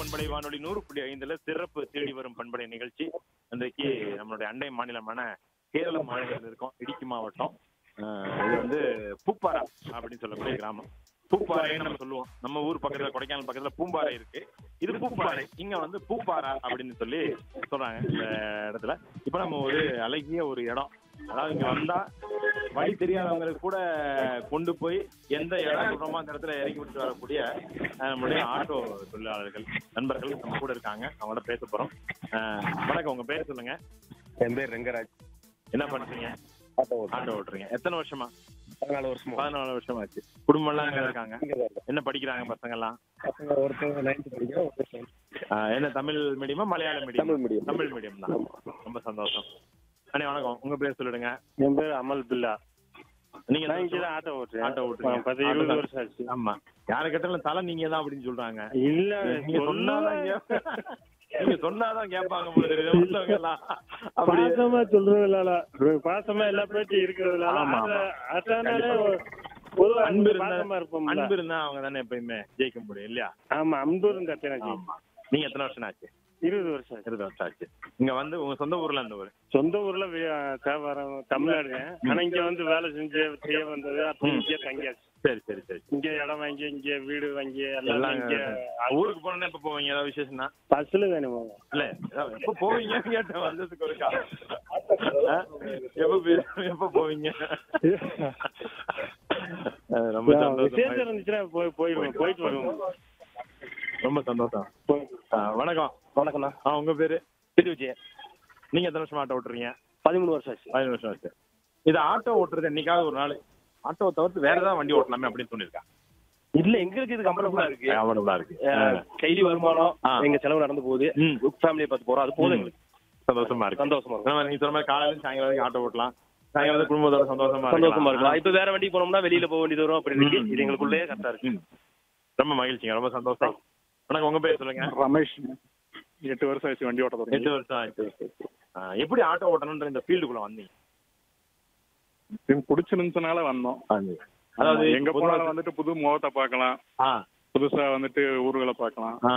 பண்பலை வானொலி நூறு புள்ளி ஐந்துல சிறப்பு தேடி வரும் பண்பலை நிகழ்ச்சி இன்றைக்கு நம்மளுடைய அண்டை மாநிலமான கேரள மாநிலத்தில் இருக்கோம் இடுக்கி மாவட்டம் அஹ் இது வந்து பூப்பாரா அப்படின்னு சொல்லக்கூடிய கிராமம் பூப்பாறைன்னு நம்ம சொல்லுவோம் நம்ம ஊர் பக்கத்துல கொடைக்கானல் பக்கத்துல பூம்பாறை இருக்கு இது பூப்பாறை இங்க வந்து பூப்பாரா அப்படின்னு சொல்லி சொல்றாங்க இந்த இடத்துல இப்ப நம்ம ஒரு அழகிய ஒரு இடம் அதாவது இங்க வந்தா வழி தெரியாதவங்களுக்கு கூட கொண்டு போய் எந்த இடம் சொல்றோமோ அந்த இடத்துல இறக்கி விட்டு வரக்கூடிய அஹ், நம்மளுடைய ஆட்டோ தொழிலாளர்கள் நண்பர்கள் நம்ம கூட இருக்காங்க அவங்களோட பேச போறோம் அஹ், வணக்கம் உங்க பேர் சொல்லுங்க என் பேர் ரெங்கராஜ் என்ன பண்றீங்க ஆட்டோ ஓட்டுறேன். ஆட்டோ ஓட்டுறீங்க எத்தனை வருஷமா பதினாலு வருஷமா பதினாலு வருஷம் ஆச்சு குடும்பம் எல்லாம் எங்க இருக்காங்க இங்க தான் இருக்கேன். என்ன படிக்கிறாங்க பசங்க எல்லாம் பசங்க ஒருத்தவங்க நைன்த் படிக்கிறோம் ஒருத்தர் அஹ், என்ன தமிழ் மீடியமா Malayalam medium Tamil medium. Tamil medium தான் ரொம்ப சந்தோஷம் அண்ணே வணக்கம் உங்க பேர் சொல்லிடுங்க என் பேர் அமல் பில்லா நீங்க நான் இங்கே தான் ஆட்டோ ஓட்டுறேன் ஆட்டோ ஓட்டுறீங்க. பத்து ஆட்டோ இருபது தான். வருஷம் ஆச்சு ஆமா யாரை கேட்டாலும் தலை நீங்க தான் அப்படின்னு சொல்றாங்க இல்ல நீங்க சொன்னாதான் கேப்ப- நீங்க சொன்னாதான் கேட்பாங்க போல தெரியுது மத்தவங்க எல்லாம் அப்படி பாசமா சொல்றதுனால பாசமா எல்லா பேச்சும் இருக்கிறதுனால ஆமா, ஆமா. ஆட்டோ- ஆட்டோனாலே பொதுவா அன்பு அன்பு இருந்தா பாசமா இருப்போம்ல அன்பு இருந்தா அவங்க தானே எப்பயுமே ஜெயிக்க முடியும் இல்லையா ஆமா அன்பு இருந்தா எனக்கு ஆமா நீங்க எத்தனை வருஷம் ஆச்சு இருபது வருஷம் ஆச்சு இருபது வருஷம் ஆச்சு இங்க வந்து உங்க சொந்த ஊர்ல இந்த ஊரு சொந்த ஊர்ல வி- தேவாரம் தமிழ்நாடு ஆனா இங்க வந்து வேலை செஞ்சு செய்ய வந்தது அப்புறம் ம். இங்கே தங்கியாச்சு சரி சரி சரி இங்க இடம் வாங்கி இங்க வீடு வாங்கி எல்லாம் எல்லாம் இங்க ஊருக்கு போனா எப்ப போவீங்க ஏதாவது விசேஷம்னா பஸ்ல தானே போவோம் இல்ல ஏதாவது எப்ப போவீங்கன்னு கேட்டேன் வந்ததுக்கு ஒருக்கா ஆ? எப்ப பே- எப்ப போவீங்க அஹ் ரொம்ப விசேஷம் சந்தோஷம் இருந்துச்சுன்னா போய் போயிடுவோம் போயிட்டு வருவோம் ரொம்ப சந்தோஷம் போய் ஆ, வணக்கம் வணக்கம்ண்ணா ஆ உங்க பேரு திரு விஜய் நீங்க எத்தனை வருஷமா ஆட்டோ ஓட்டுறீங்க பதிமூணு வருஷம் ஆச்சு பதினஞ்சு வருஷம் ஆச்சு இது ஆட்டோ ஓட்டுறது என்னைக்காவது ஒரு நாள் ஆட்டோவை தவிர்த்து வேற ஏதாவது வண்டி ஓட்டலாமே அப்படின்னு சொல்லியிருக்கா இல்ல எங்களுக்கு இது கம்ஃபர்டபுளா இருக்கு கவனமா இருக்கு அஹ், கைலி வருமானம் ஆ. எங்க செலவு நடந்து போகுது ம். ஃபேமிலியை பார்த்து போறோம் அது போதும் எங்களுக்கு சந்தோஷமா இருக்கு சந்தோஷமா இருக்கும் நம்ம நீங்க சொன்ன மாதிரி காலையில இருந்து சாயங்காலம் வரைக்கும் ஆட்டோ ஓட்டலாம் சாயங்காலம் வந்து குடும்பத்தோட சந்தோஷமா சந்தோஷமா இருக்கலாம். இருக்கும் இப்ப வேற வண்டி போனோம்னா வெளியில போக வேண்டியது வரும் அப்படி இருக்கு ம். இது எங்களுக்குள்ளே கரெக்டா இருக்கு ம். ரொம்ப மகிழ்ச்சிங்க ரொம்ப சந்தோஷம் வணக்கம் உங்க பேர் சொல்லுங்க ரமேஷ் எட்டு வருஷம் ஆச்சு வண்டி ஓட்ட தொடங்கி எட்டு வருஷம் ஆச்சு ஆ, எப்படி ஆட்டோ ஓட்டணும்ன்ற இந்த ஃபீல்டுக்குள்ள வந்தீங்க பிடிச்சிருந்துச்சுனால வந்தோம் அதாவது எங்க பொதுவா- போனாலும் வந்துட்டு புது முகத்தை பார்க்கலாம் ஆ புதுசா வந்துட்டு ஊர்களை பார்க்கலாம் ஆ